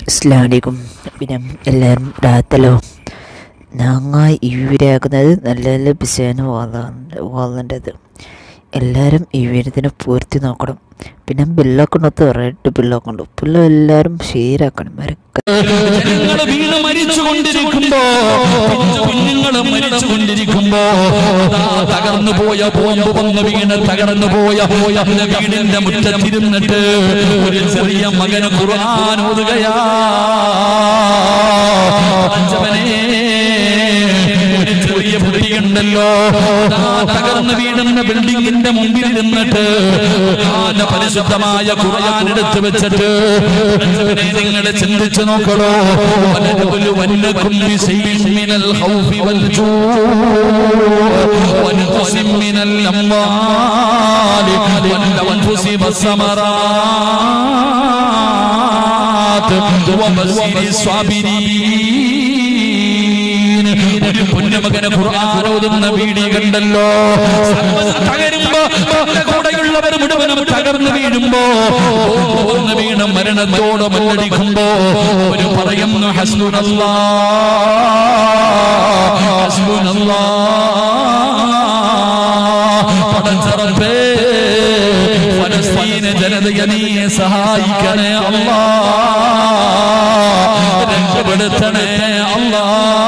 അസ്ലാമലൈക്കും പിന്നെ എല്ലാവരും രാത്തലോ ഞങ്ങൾ ഇവരാക്കുന്നത് നല്ല നല്ല ബിസിയാണ് വാങ്ങേണ്ടത് എല്ലാവരും ഈ വീരത്തിനെ പൂർത്തി നോക്കണം പിന്നെ ബില്ലൊക്കെ ഉണ്ടോ റെഡ് ബില്ലൊക്കെ ഉണ്ട് ബില്ല് എല്ലാവരും ഷെയറാക്കണം മരക്ക ജനങ്ങൾ വീണ് മരിച്ചുകൊണ്ടിരിക്കുമ്പോ കുഞ്ഞുങ്ങൾ മരിച്ചുകൊണ്ടിരിക്കുമ്പോ ദാ തകർന്നു പോയ ബോംബ് വന്ന് വീണ് തകർന്നു പോയ പോയ വീടിന്റെ മുറ്റത്തിരുന്നിട്ട് ഒരു ചെറിയ മകന് ഖുർആൻ ഓതുകയാ അഞ്ചവനെ ഒരു ചെറിയ കുട്ടിയുണ്ടല്ലോ ദാ തകർന്നു വീടുന്ന ബിൽഡിങ്ങിന്റെ മുമ്പിൽ ഇരുന്നിട്ട് ഖുർആന്റെ പരിശുദ്ധമായ ഖുർആൻ എടുത്തു വെച്ചിട്ട് അഞ്ചവനെ നിങ്ങൾ ചിന്തിച്ചു നോക്കണോ ولنبلونكم بشيء من الخوف والجوع ونقص من الأموال والأنفس والثمرات وبشر الصابرين ഒരു പൊന്നുമകന് ഖുർആൻ ഓതുന്ന വീടി കണ്ടല്ലോ സർവ്വത തകരുമ്പോ തന്റെ കൂടെയുള്ളവർ മുഴുവനും തകർന്നു വീഴുമ്പോ ഒന്ന് വീണ് മരണത്തോട് മല്ലടിക്കുമ്പോ ഒരു പറയുന്നു ഹസ്ബുനല്ലാ ഹസ്ബുനല്ലാ പടച്ചറപ്പേ ഫലസ്തീന ജനതയെ നീ സഹായിക്കണേ അല്ലാ രക്ഷപ്പെടുത്തണേ അല്ലാ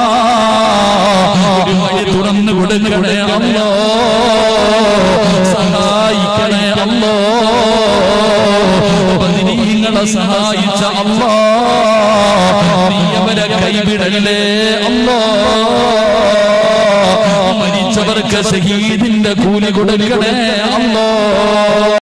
ഒരു വഴി തുറന്നു കൊടുക്കണേ അല്ലോ സഹായിക്കണേ അല്ലോ നിങ്ങളെ സഹായിച്ച അല്ലോ നീ അവരെ കൈവിടല്ലേ അല്ലോ മരിച്ചവർക്ക് ഷഹീദിന്റെ കൂലി കൊടുക്കണേ അല്ലോ